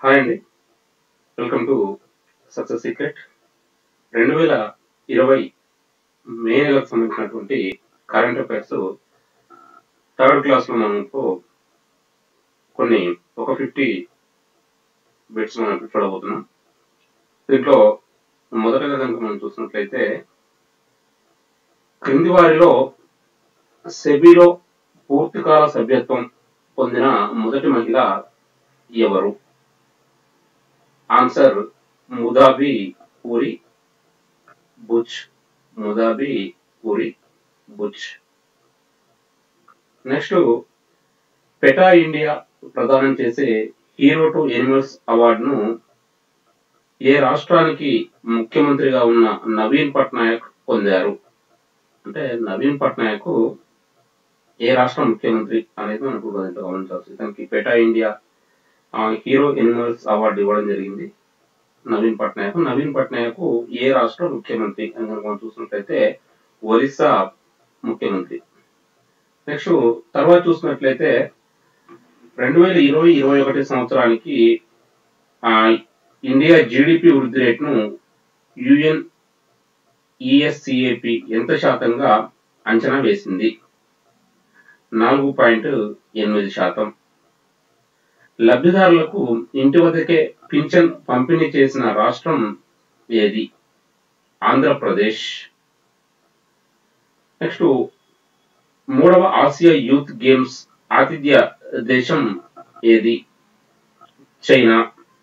hi అండి welcome to success secret రెండు వేల ఇరవై మే నెలకు సంబంధించినటువంటి కరెంట్ అఫైర్స్ థర్డ్ క్లాస్లో మనకు కొన్ని ఒక ఫిఫ్టీ బిట్స్ మనం చూడబోతున్నాం దీంట్లో మొదటగా కనుక మనం చూసినట్లయితే క్రింది వారిలో సెబీలో పూర్తికాల సభ్యత్వం పొందిన మొదటి మహిళ ఎవరు ఆన్సర్ ముదాబి పూరి బుచ్ ముదాబి పూరి బుచ్ నెక్స్ట్ పెటా ఇండియా ప్రదానం చేసే హీరో టు ఎనిమల్స్ అవార్డును ఏ రాష్ట్రానికి ముఖ్యమంత్రిగా ఉన్న నవీన్ పట్నాయక్ పొందారు అంటే నవీన్ పట్నాయక్ ఏ రాష్ట్ర ముఖ్యమంత్రి అనేది మనకు దీంట్లో గమనించాల్సి తనకి పెటా ఇండియా ఆ, హీరో ఎనిమల్స్ అవార్డు ఇవ్వడం జరిగింది నవీన్ పట్నాయక్ నవీన్ పట్నాయక్ ఏ రాష్ట్ర ముఖ్యమంత్రి అని కనుక మనం చూసినట్లయితే ఒరిస్సా ముఖ్యమంత్రి నెక్స్ట్ తర్వాత చూసినట్లయితే రెండు వేల ఇరవై ఇరవై ఒకటి సంవత్సరానికి ఆ, ఇండియా జీడిపి వృద్ధి రేటును యుఎన్ ఈఎస్సిఏపి ఎంత శాతంగా అంచనా వేసింది నాలుగు పాయింట్ ఎనిమిది శాతం లబ్ధిదారులకు ఇంటి వద్దకే పింఛన్ పంపిణీ చేసిన రాష్ట్రం ఏది ఆంధ్రప్రదేశ్ నెక్స్ట్ మూడవ ఆసియా యూత్ గేమ్స్ ఆతిథ్య దేశం ఏది చైనా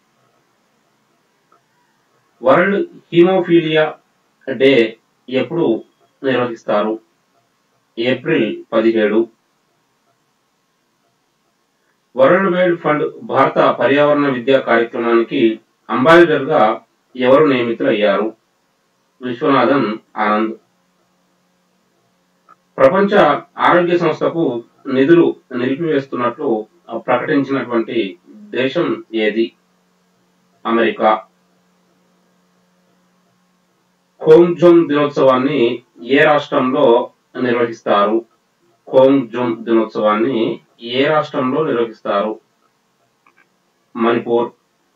వరల్డ్ హీమోఫీలియా డే ఎప్పుడు నిర్వహిస్తారు ఏప్రిల్ పదిహేడు వరల్డ్ వైడ్ ఫండ్ భారత పర్యావరణ విద్యా కార్యక్రమానికి అంబాసిడర్ గా ఎవరు నియమితులయ్యారు విశ్వనాథన్ ఆనంద్ ప్రపంచ ఆరోగ్య సంస్థకు నిధులు నిలిపివేస్తున్నట్లు ప్రకటించినటువంటి దేశం ఏది అమెరికా కోంగ్జోమ్ దినోత్సవాన్ని ఏ రాష్ట్రంలో నిర్వహిస్తారు కోంగ్జోమ్ దినోత్సవాన్ని ఏ రాష్ట్రంలో నిర్వహిస్తారు Manipur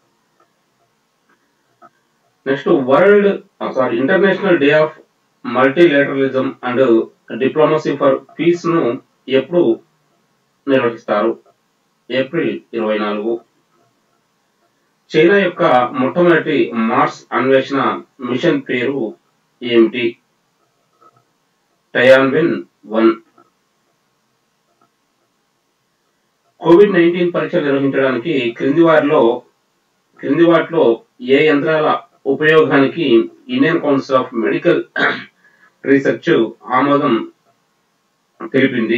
next world sorry international day of multilateralism and diplomacy for peace ను ఎప్పుడు నిర్వహిస్తారు ఏప్రిల్ ఇరవై నాలుగు చైనా యొక్క మొట్టమొదటి మార్స్ అన్వేషణ మిషన్ పేరు ఏమిటి టయాన్విన్ వన్ కోవిడ్ నైన్టీన్ పరీక్షలు నిర్వహించడానికి క్రింది వారిలో క్రింది వాటిలో ఏ యంత్రాల ఉపయోగానికి Indian council of medical research ఆమోదం తెలిపింది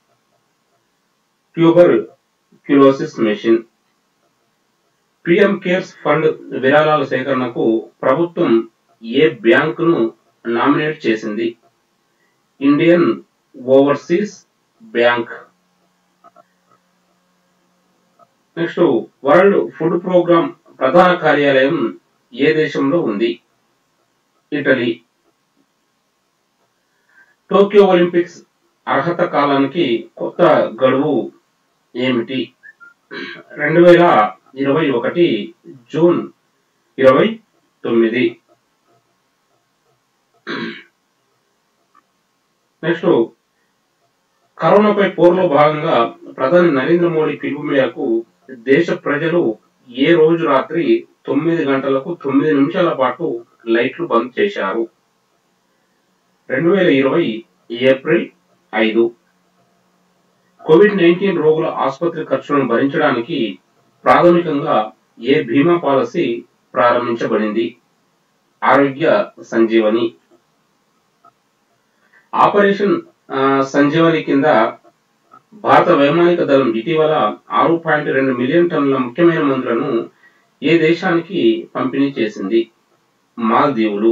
tuberculosis machine PM cares fund విరాళాల సేకరణకు ప్రభుత్వం ఏ బ్యాంకును నామినేట్ చేసింది Indian overseas bank next world food programme ప్రధాన కార్యాలయం ఏ దేశంలో ఉంది ఇటలీ టోక్యో ఒలింపిక్స్ అర్హత కాలానికి కొత్త గడువు ఏమిటి రెండు వేల ఇరవై ఒకటి జూన్ ఇరవై తొమ్మిది నెక్స్ట్ కరోనాపై పోరులో భాగంగా ప్రధాని నరేంద్ర మోడీ పిలుపు మేరకు దేశ ప్రజలు ఏ రోజు రాత్రి తొమ్మిది గంటలకు తొమ్మిది నిమిషాల పాటు లైట్లు బంద్ చేశారు రెండు వేల ఇరవై ఏప్రిల్ ఐదు కోవిడ్ నైన్టీన్ రోగుల ఆసుపత్రి ఖర్చులను భరించడానికి ప్రాథమికంగా ఏ బీమా పాలసీ ప్రారంభించబడింది ఆరోగ్య సంజీవని ఆపరేషన్ ఆ, సంజీవని కింద భారత వైమానిక దళం ఇటీవల ఆరు పాయింట్ రెండు మిలియన్ టన్నుల ముఖ్యమైన మందులను ఏ దేశానికి పంపిణీ చేసింది మాల్దీవులు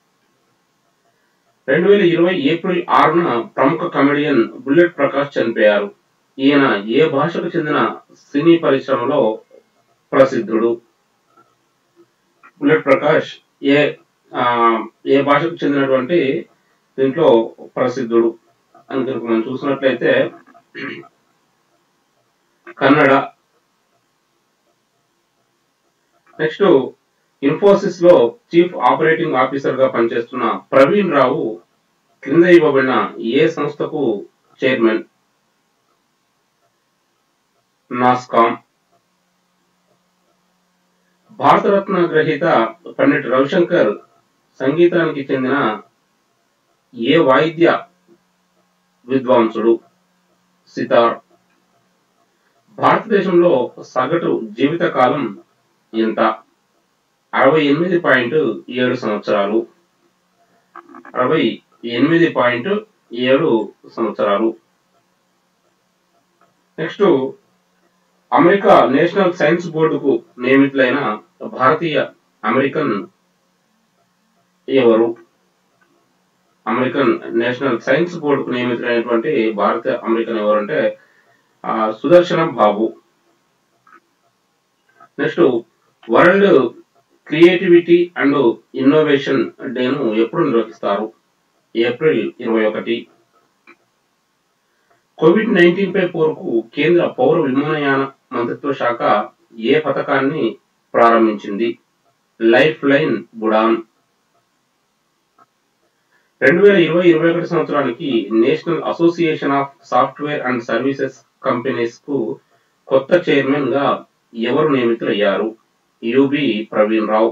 రెండు వేల ఇరవై ఏప్రిల్ ఆరున ప్రముఖ కమెడియన్ బుల్లెట్ ప్రకాష్ చనిపోయారు ఈయన ఏ భాషకు చెందిన సినీ పరిశ్రమలో ప్రసిద్ధుడు బుల్లెట్ ప్రకాష్ ఏ ఆ, ఏ భాషకు చెందినటువంటి దీంట్లో ప్రసిద్ధుడు అని కనుక మనం చూసినట్లయితే కన్నడ నెక్స్ట్ ఇన్ఫోసిస్ లో చీఫ్ ఆపరేటింగ్ ఆఫీసర్ గా పనిచేస్తున్న ప్రవీణ్ రావు క్రింద ఇవ్వబడిన ఏ సంస్థకు చైర్మన్ నాస్కామ్ భారతరత్న గ్రహీత పండిట్ రవిశంకర్ సంగీతానికి చెందిన ఏ వాయిద్య విద్వాంసుడు సితార్ భారతదేశంలో సగటు జీవితకాలం ఎంత అరవై ఎనిమిది పాయింట్ ఏడు సంవత్సరాలు అరవై ఎనిమిది పాయింట్ ఏడు సంవత్సరాలు నెక్స్ట్ అమెరికా నేషనల్ సైన్స్ బోర్డుకు నియమితులైన భారతీయ అమెరికన్ ఎవరు అమెరికన్ నేషనల్ సైన్స్ బోర్డుకు నియమితులైనటువంటి భారత అమెరికన్ ఎవరు అంటే ఆ, Sudarshanam Babu next world creativity and innovation డేను ఎప్పుడు నిర్వహిస్తారు ఏప్రిల్ ఇరవై ఒకటి కోవిడ్ నైన్టీన్ పై పోరుకు కేంద్ర పౌర విమానయాన మంత్రిత్వ శాఖ ఏ పథకాన్ని ప్రారంభించింది లైఫ్ లైన్ బుడాన్ రెండు వేల ఇరవై ఇరవై ఒకటి సంవత్సరానికి national association of software and services companies కు కొత్త చైర్మన్ గా ఎవరు నియమితులయ్యారు యుబి ప్రవీణ్ రావు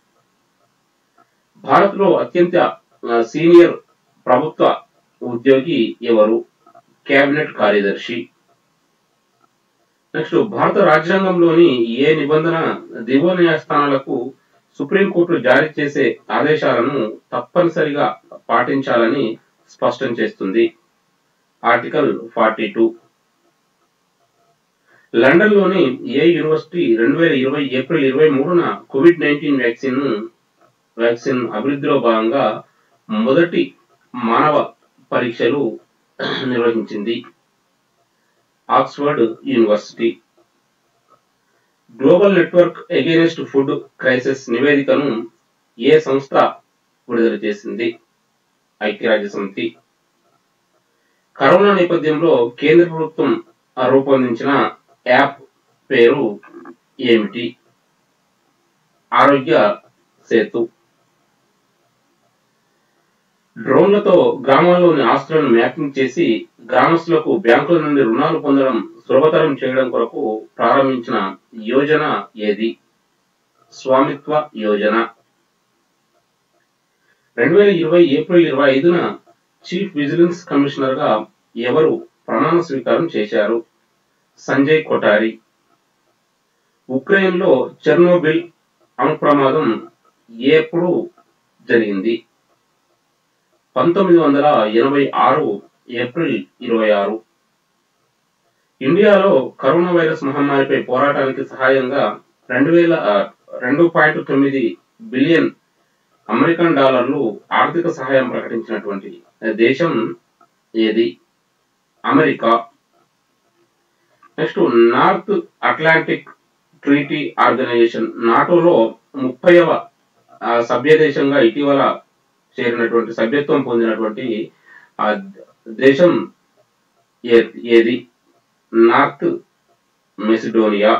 భారత్ లో అత్యంత ఆ, సీనియర్ ప్రభుత్వ ఉద్యోగి ఎవరు కేబినెట్ కార్యదర్శి నెక్స్ట్ భారత రాజ్యాంగంలోని ఏ నిబంధన దిగువ న్యాయస్థానాలకు సుప్రీంకోర్టు జారీ చేసే ఆదేశాలను తప్పనిసరిగా పాటించాలని స్పష్టం చేస్తుంది ఆర్టికల్ ఫార్టీ టూ లండన్ లోని ఏ యూనివర్సిటీ రెండు వేల ఇరవై ఏప్రిల్ ఇరవై మూడున కోవిడ్ నైన్టీన్ వ్యాక్సిన్ వ్యాక్సిన్ అభివృద్ధిలో భాగంగా మొదటి మానవ పరీక్షలు నిర్వహించింది Oxford university global network against food crisis నివేదికను ఏ సంస్థ విడుదల చేసింది ఐక్యరాజ్య సమితి కరోనా నేపథ్యంలో కేంద్ర ప్రభుత్వం రూపొందించిన యాప్ పేరు ఏమిటి ఆరోగ్య సేతు డ్రోన్లతో గ్రామాల్లోని ఆస్తులను మ్యాపింగ్ చేసి గ్రామస్తులకు బ్యాంకుల నుండి రుణాలు పొందడం సులభతరం చేయడం కొరకు ప్రారంభించిన యోజన ఏది స్వామిత్వ యోజన రెండు వేల ఇరవై ఏప్రిల్ ఇరవై ఐదున చీఫ్ విజిలెన్స్ కమిషనర్ గా ఎవరు ప్రమాణ స్వీకారం చేశారు సంజయ్ కొఠారి ఉక్రెయిన్ లో చెర్నోబిల్ అణు ప్రమాదం ఎప్పుడు జరిగింది పంతొమ్మిది వందల ఎనభై ఆరు ఏప్రిల్ ఇరవై ఆరు ఇండియాలో కరోనా వైరస్ మహమ్మారిపై పోరాటానికి సహాయంగా రెండు వేల ఆ, రెండు పాయింట్ తొమ్మిది బిలియన్ అమెరికన్ డాలర్లు ఆర్థిక సహాయం ప్రకటించినటువంటి దేశం ఏది America next north Atlantic treaty organisation నాటోలో ముప్పైవ సభ్య దేశంగా ఇటీవల చేరినటువంటి సభ్యత్వం పొందినటువంటి ఆ దేశం ఏ- ఏది నార్త్ మెసిడోనియా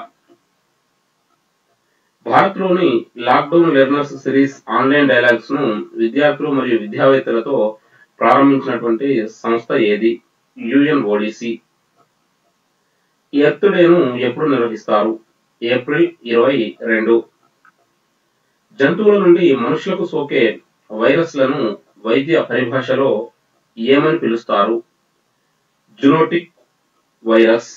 భారత్ లోని lockdown learners series online dialogues ను విద్యార్థులు మరియు విద్యావేత్తలతో ప్రారంభించినటువంటి సంస్థ ఏది యుఎన్ఓడిసి ఎర్త్ డేను ఎప్పుడు నిర్వహిస్తారు ఏప్రిల్ ఇరవై రెండు జంతువుల నుండి మనుషులకు సోకే వైరస్లను వైద్య పరిభాషలో ఏమని పిలుస్తారు జునోటిక్ వైరస్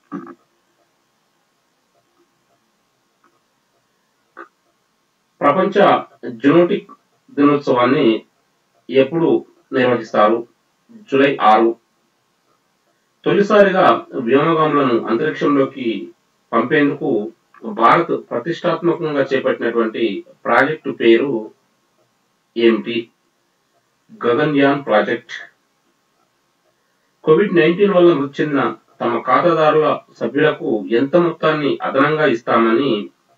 ప్రపంచ జునోటిక్ దినోత్సవాన్ని ఎప్పుడు నిర్వహిస్తారు జూలై ఆరు తొలిసారిగా వ్యోమగాములను అంతరిక్షంలోకి పంపేందుకు భారత్ ప్రతిష్టాత్మకంగా చేపట్టినటువంటి ప్రాజెక్టు పేరు ఏమిటి గగన్యాన్ ప్రాజెక్ట్ కోవిడ్ నైన్టీన్ వల్ల మృతి చెందిన తమ ఖాతాదారుల సభ్యులకు ఎంత మొత్తాన్ని అదనంగా ఇస్తామని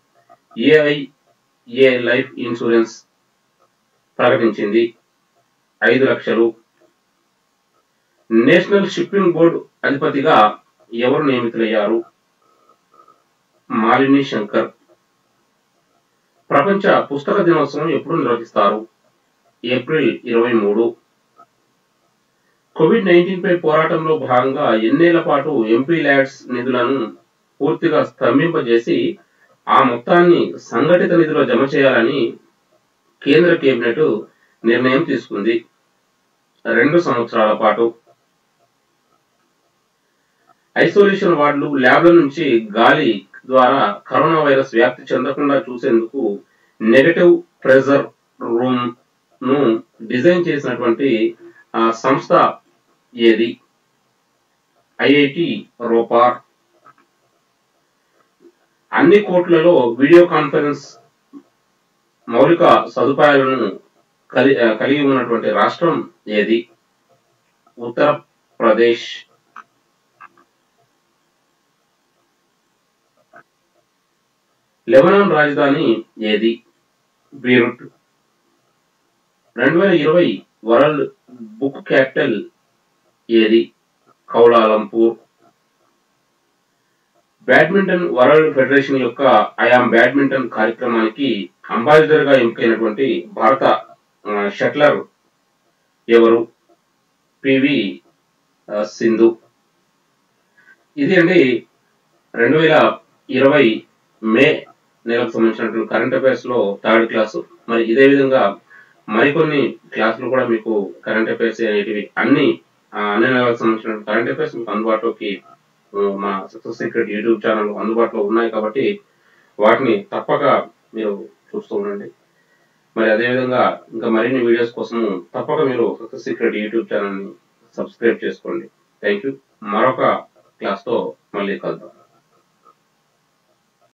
ఏఐఏ లైఫ్ ఇన్సూరెన్స్ ప్రకటించింది ఐదు లక్షలు నేషనల్ షిప్పింగ్ బోర్డు అధిపతిగా ఎవరు నియమితులయ్యారు మాలిని శంకర్ ప్రపంచ పుస్తక దినోత్సవం ఎప్పుడు నిర్వహిస్తారు ఏప్రిల్ ఇరవై మూడు కోవిడ్ నైన్టీన్ పై పోరాటంలో భాగంగా ఎన్నేళ్ల పాటు ఎంపీ ల్యాడ్స్ నిధులను పూర్తిగా స్తంభింపజేసి ఆ మొత్తాన్ని సంఘటిత నిధిలో జమ చేయాలని కేంద్ర కేబినెట్ నిర్ణయం తీసుకుంది రెండు సంవత్సరాల పాటు ఐసోలేషన్ వార్డులు ల్యాబ్ల నుంచి గాలి ద్వారా కరోనా వైరస్ వ్యాప్తి చెందకుండా చూసేందుకు నెగటివ్ ప్రెజర్ రూమ్ ను డిజైన్ చేసినటువంటి ఆ, సంస్థ ఏది ఐఐటి రోపార్ అన్ని కోర్టులలో వీడియో కాన్ఫరెన్స్ మౌలిక సదుపాయాలను కలి ఆ, కలిగి ఉన్నటువంటి రాష్ట్రం ఏది ఉత్తరప్రదేశ్ లెబనాన్ రాజధాని ఏది బీరుట్ రెండు వేల ఇరవై వరల్డ్ బుక్ క్యాపిటల్ ఏది కౌలాలంపూర్ బ్యాడ్మింటన్ వరల్డ్ ఫెడరేషన్ యొక్క ఐఆమ్ బ్యాడ్మింటన్ కార్యక్రమానికి అంబాసిడర్ గా ఎంపికైనటువంటి భారత ఆ, షట్లర్ ఎవరు పివి ఆ, సింధు ఇది అండి రెండు వేల ఇరవై మే నెలకు సంబంధించినటువంటి కరెంట్ అఫైర్స్ లో థర్డ్ క్లాసు మరి ఇదే విధంగా మరికొన్ని క్లాసులు కూడా మీకు కరెంట్ అఫైర్స్ అనేటివి అన్ని ఆ, అన్ని నెలలకు సంబంధించిన కరెంట్ అఫైర్స్ మీకు అందుబాటులోకి ఆ, మా సక్సెస్ సీక్రెట్ యూట్యూబ్ ఛానల్ అందుబాటులో ఉన్నాయి కాబట్టి వాటిని తప్పక మీరు చూస్తూ ఉండండి మరి అదేవిధంగా ఇంకా మరిన్ని వీడియోస్ కోసము తప్పక మీరు సక్సెస్ సీక్రెట్ యూట్యూబ్ ఛానల్ని సబ్స్క్రైబ్ చేసుకోండి థ్యాంక్ యూ మరొక క్లాస్తో మళ్ళీ కలుద్దాం